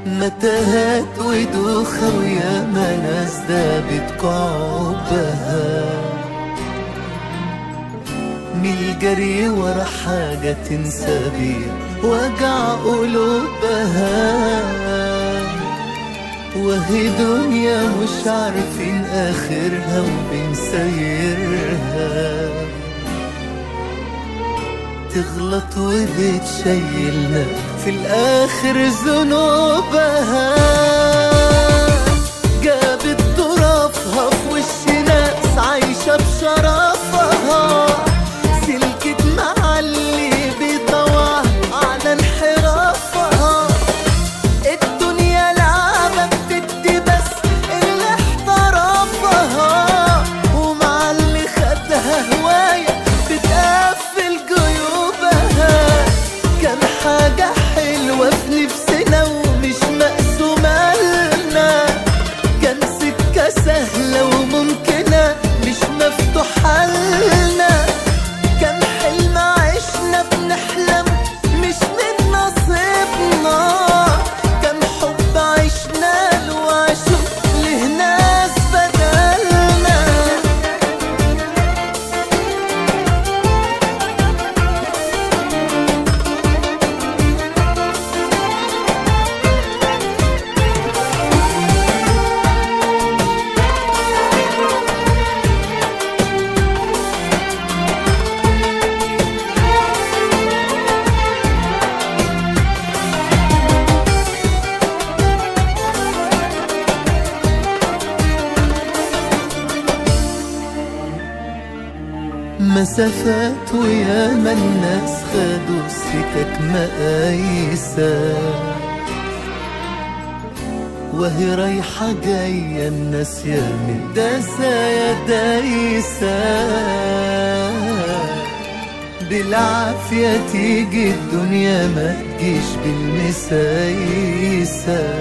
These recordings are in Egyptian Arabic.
متاهات ودوخة وياما ناس دابت قعوبها من الجري ورا حاجة تنسى بيها وجع قلوبها وهي دنيا مش عارفين آخرها وبنسيرها تغلط وبتشيلنا في الآخر ذنوبها جابت طرافها في وش ناس عايشة بشرفها سلكت مع اللي بيطوع على انحرافها الدنيا لعبة بتدي بس اللي احترفها ومع اللي خدها هواية بتقفل جيوبها كان حاجة حلوة في نفسنا ومش مقسومة لنا كان سكة سهلة وممكنة مش مفتوحة لنا كان حلم عشنا بنحلم مش من نصيبنا كان حب عشنا له وعشق له ناس بدلنا مسافات وياما الناس خدوا سكك مقايسة وهي رايحة جاية الناس يا مداسة يا دايسة بالعافية تيجي الدنيا ما تجيش بالمسايسة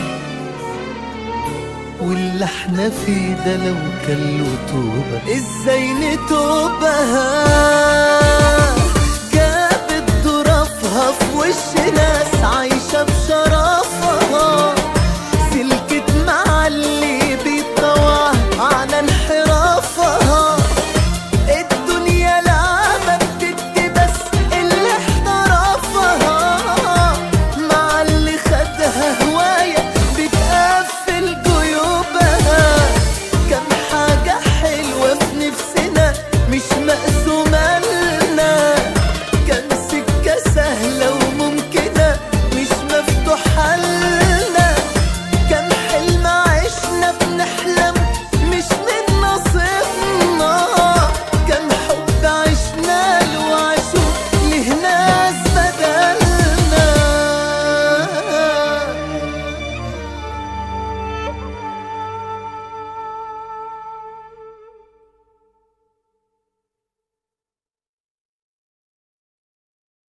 واللي احنا فيه ده لو كان له توبة ازاي نتوبها جابت ظرافها في وش ناس عايشة بشر